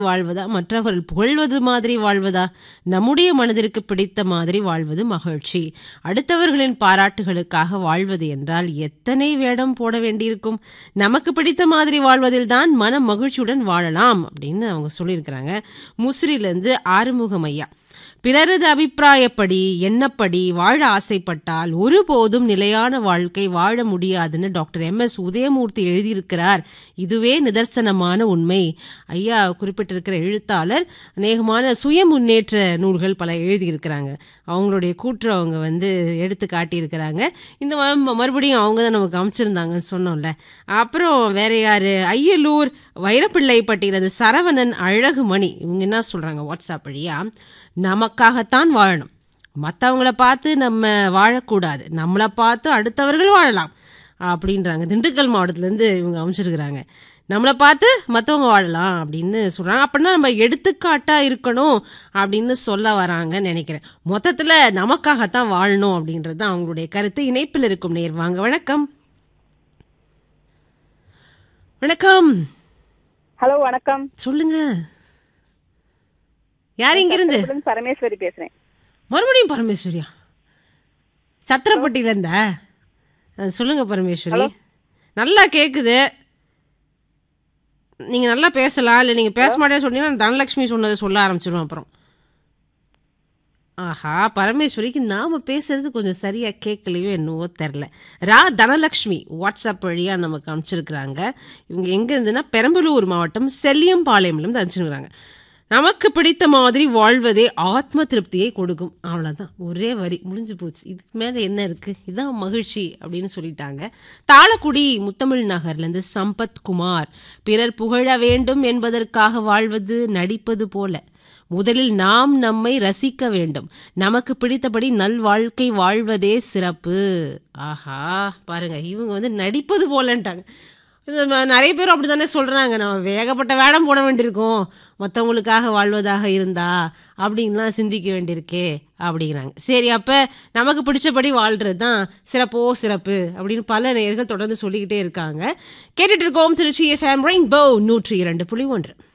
வாழ்வதா மற்றவர்கள் புகழ்வது மாதிரி வாழ்வதா நம்முடைய மனதிற்கு பிடித்த மாதிரி வாழ்வது மகிழ்ச்சி அடுத்தவர்களின் பாராட்டுகளுக்காக வாழ்வது என்றால் எத்தனை வேடம் போட வேண்டியிருக்கும் நமக்கு பிடித்த மாதிரி வாழ்வதில் தான் மன மகிழ்ச்சியுடன் வாழலாம் அப்படின்னு அவங்க சொல்லியிருக்கிறாங்க முசிறியிலேருந்து ஆறுமுகம் ஐயா பிறரது அபிப்பிராயப்படி எண்ணப்படி வாழ ஆசைப்பட்டால் ஒருபோதும் நிலையான வாழ்க்கை வாழ முடியாதுன்னு டாக்டர் எம் எஸ் உதயமூர்த்தி எழுதியிருக்கிறார் இதுவே நிதர்சனமான உண்மை ஐயா குறிப்பிட்டிருக்கிற எழுத்தாளர் அநேகமான சுய முன்னேற்ற நூல்கள் பல எழுதியிருக்கிறாங்க அவங்களுடைய கூற்று அவங்க வந்து எடுத்து காட்டியிருக்கிறாங்க இந்த ம- மறுபடியும் அவங்க தான் நமக்கு அமைச்சிருந்தாங்கன்னு சொன்னோம்ல அப்புறம் வேற யாரு ஐயலூர் வைரப்பிள்ளைப்பட்டியிலது சரவணன் அழகுமணி இவங்க என்ன சொல்றாங்க வாட்ஸ்அப் வழியா நமக்காகத்தான் வாழணும் மற்றவங்கள பார்த்து நம்ம வாழக்கூடாது நம்மளை பார்த்து அடுத்தவர்கள் வாழலாம் அப்படின்றாங்க திண்டுக்கல் மாவட்டத்துலேருந்து இவங்க அமைச்சிருக்கிறாங்க நம்மளை பார்த்து மற்றவங்க வாழலாம் அப்படின்னு சொல்கிறாங்க அப்படின்னா நம்ம எடுத்துக்காட்டாக இருக்கணும் அப்படின்னு சொல்ல வராங்கன்னு நினைக்கிறேன் மொத்தத்தில் நமக்காகத்தான் வாழணும் அப்படின்றது தான் அவங்களுடைய கருத்து இணைப்பில் இருக்கும் நேர் வாங்க வணக்கம் வணக்கம் ஹலோ வணக்கம் சொல்லுங்க யார் இங்கிருந்து இருந்து பரமேஸ்வரி பேசுறேன் மறுபடியும் பரமேஸ்வரியா சத்திரப்பட்டியில இருந்தா அஹ் சொல்லுங்க பரமேஸ்வரி நல்லா கேக்குது நீங்க நல்லா பேசலாம் இல்ல நீங்க பேச மாட்டேன்னு சொன்னீங்கன்னா தனலட்சுமி சொன்னதை சொல்ல ஆரம்பிச்சிடும் அப்புறம் ஆஹா பரமேஸ்வரிக்கு நாம பேசுறது கொஞ்சம் சரியா கேட்கலையோ என்னவோ தெரில ரா தனலட்சுமி வாட்ஸ்அப் வழியா நமக்கு அனுப்பிச்சிருக்கிறாங்க இவங்க எங்க இருந்துன்னா பெரம்பலூர் மாவட்டம் செல்லியம்பாளையம்ல இருந்து அனுப்பிச்சிருக்கிறாங்க நமக்கு பிடித்த மாதிரி வாழ்வதே ஆத்ம திருப்தியை கொடுக்கும் அவ்வளவுதான் ஒரே வரி முடிஞ்சு போச்சு இதுக்கு மேல என்ன இருக்கு இதான் மகிழ்ச்சி அப்படின்னு சொல்லிட்டாங்க தாளக்குடி முத்தமிழ் நகர்ல இருந்து சம்பத் குமார் பிறர் புகழ வேண்டும் என்பதற்காக வாழ்வது நடிப்பது போல முதலில் நாம் நம்மை ரசிக்க வேண்டும் நமக்கு பிடித்தபடி நல் வாழ்க்கை வாழ்வதே சிறப்பு ஆஹா பாருங்க இவங்க வந்து நடிப்பது போலன்ட்டாங்க இது ம- நிறைய பேர் அப்படி தானே சொல்றாங்க நம்ம வேகப்பட்ட வேடம் போட வேண்டியிருக்கும் மற்றவங்களுக்காக வாழ்வதாக இருந்தா அப்படின்லாம் சிந்திக்க வேண்டியிருக்கே அப்படிங்கிறாங்க சரி அப்ப நமக்கு பிடிச்சபடி வாழ்றது தான் சிறப்போ சிறப்பு அப்படின்னு பல நேயர்கள் தொடர்ந்து சொல்லிக்கிட்டே இருக்காங்க கேட்டுட்டு இருக்கோம் திருச்சி எஃப்எம் ரெயின்போ நூற்றி இரண்டு புள்ளி ஒன்று